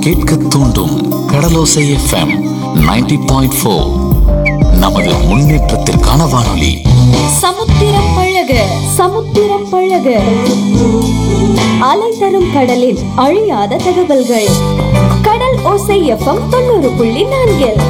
கேட்க தூண்டும் கடலோசை FM 90.4 point four நமது முன்னேற்றத்திற்கான வானொலி சமுத்திரம் பழக சமுத்திரம் பழக அலை தரும் கடலின் அழியாத தகவல்கள் கடல் ஓசை எஃப்எம் தொண்ணூறு புள்ளி நான்கில்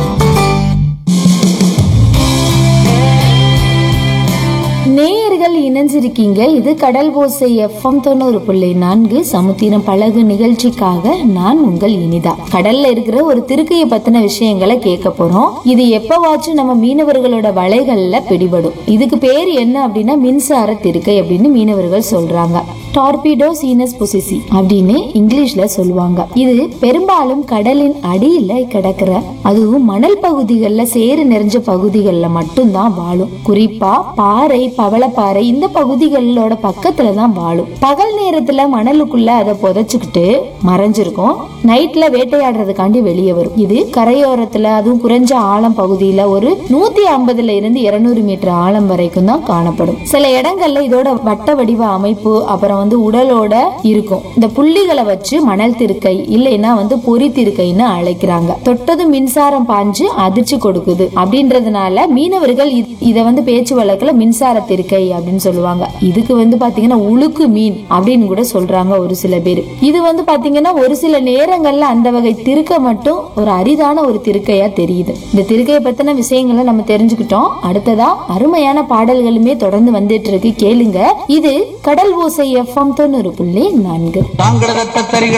நேயர்கள் இணைஞ்சிருக்கீங்க இது கடல் ஓசை எஃப்எம் தொண்ணூறு புள்ளி நான்கு சமுத்திரம் பழகு நிகழ்ச்சிக்காக நான் உங்கள் இனிதா கடல்ல இருக்கிற ஒரு திருக்கையை பத்தின விஷயங்களை கேட்க போறோம் இது எப்பவாச்சும் நம்ம மீனவர்களோட வலைகள்ல பிடிபடும் இதுக்கு பேர் என்ன அப்படின்னா மின்சார திருக்கை அப்படின்னு மீனவர்கள் சொல்றாங்க டார்பிடோ சீனஸ் பொசிசி அப்படின்னு இங்கிலீஷ்ல சொல்லுவாங்க இது பெரும்பாலும் கடலின் அடியில கிடக்கிற அதுவும் மணல் பகுதிகளில் சேறு நிறைஞ்ச பகுதிகளில் மட்டும்தான் வாழும் குறிப்பா பாறை பவளப்பாறை இந்த பகுதிகளோட பக்கத்துல தான் வாழும் பகல் நேரத்துல மணலுக்குள்ள அதை புதைச்சுக்கிட்டு மறைஞ்சிருக்கும் நைட்ல வேட்டையாடுறதுக்காண்டி வெளியே வரும் இது கரையோரத்துல அதுவும் குறைஞ்ச ஆழம் பகுதியில ஒரு நூத்தி ஐம்பதுல இருந்து இருநூறு மீட்டர் ஆழம் வரைக்கும் தான் காணப்படும் சில இடங்கள்ல இதோட வட்ட வடிவ அமைப்பு அப்புறம் வந்து உடலோட இருக்கும் இந்த புள்ளிகளை வச்சு மணல் திருக்கை இல்லைன்னா வந்து பொறி திருக்கைன்னு அழைக்கிறாங்க தொட்டதும் மின்சாரம் பாஞ்சு அதிர்ச்சி கொடுக்குது அப்படின்றதுனால மீனவர்கள் இ- இத வந்து பேச்சு வழக்குல மின்சார திருக்கை அப்படின்னு சொல்லுவாங்க இதுக்கு வந்து பாத்தீங்கன்னா உழுக்கு மீன் அப்படின்னு கூட சொல்றாங்க ஒரு சில பேர் இது வந்து பாத்தீங்கன்னா ஒரு சில நேரங்கள்ல அந்த வகை திருக்கை மட்டும் ஒரு அரிதான ஒரு திருக்கையா தெரியுது இந்த திருக்கையை பத்தின விஷயங்களை நம்ம தெரிஞ்சுக்கிட்டோம் அடுத்ததா அருமையான பாடல்களுமே தொடர்ந்து வந்துட்டு இருக்கு கேளுங்க இது கடல் ஓசை எஃப்எம் தொண்ணூறு புள்ளி நான்கு தாங்கடத்த தரிக